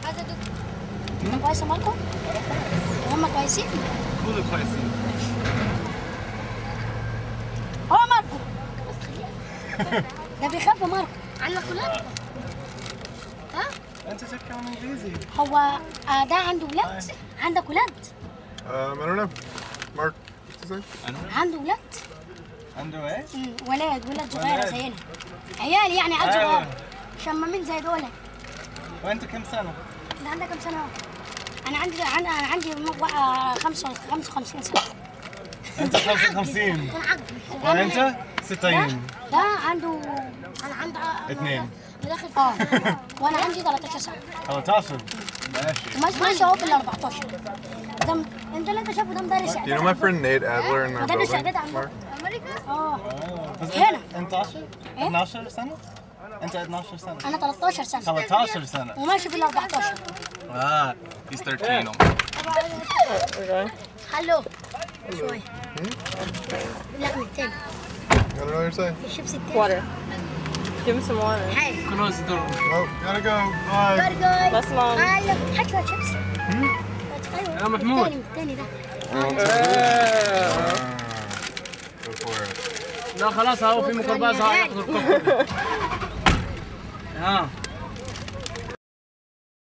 عايزه ادوق انت كويس يا ماركو؟ وهم كويسين؟ كل كويسين هو ماركو ده بيخاف يا ماركو عندك ولاد؟ ها؟ انت تتكلم انجليزي هو آه، ده عنده ولاد؟ عندك ولاد؟ Um, I don't know. Mark, what's his name? عنده ولاد؟ عنده ايه؟ مم، ولاد ولاد صغيرة ولاد. زينا عيال يعني عيال أيوة. صغار شمامين زي دول وانت كم سنة؟ انت عندك كم سنة؟ أنا عندي أنا أنا عندي م- آه، خمسة 55 سنة انت 55 وانت 60 ده عنده أنا عندي اثنين داخل اه وأنا عندي 13 سنة 13 ماشي ماشي ماشي أهو في ال 14 ده م- أنت اللي أنت شايفه ده مدرس Do you know my friend Nate Adler in our مدرس building? إعداد عندنا Mark? أمريكا؟ اه آه، بس هنا. انت 12 12 سنة؟ انت 12 سنة أنا 13 سنة 13 سنة وماشي في ال 14 اه he's 13 حلو شوي لا من التاني I don't know what you're saying. الشيبسي التاني Water. Give him some water. حلو كنوز دور Oh, gotta go. Bye. جاي جاي Best long. حلو هات شوية شيبسي ايوه يا محمود. التاني التاني ده Ah, go for it. لا خلاص هو في ميكروباص هاي ياخذ الكفر ها